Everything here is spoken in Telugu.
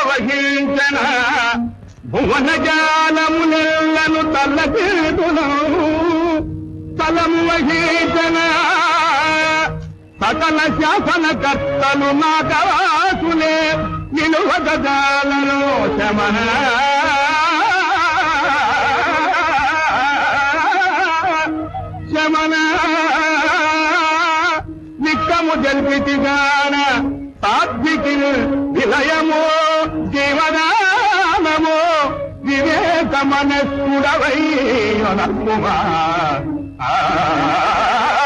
వహించన భువన జాలములెల్లను తల్లకీడును తలం వహించన సకల శాసనకర్తలు నాగవాసులే నిలువగజాలను శమన శమన నిక్కము జల్పితిగాన తాత్వికి విలయము జీవనామము వివేక మనస్కుడవై నమ్ముమా ఆ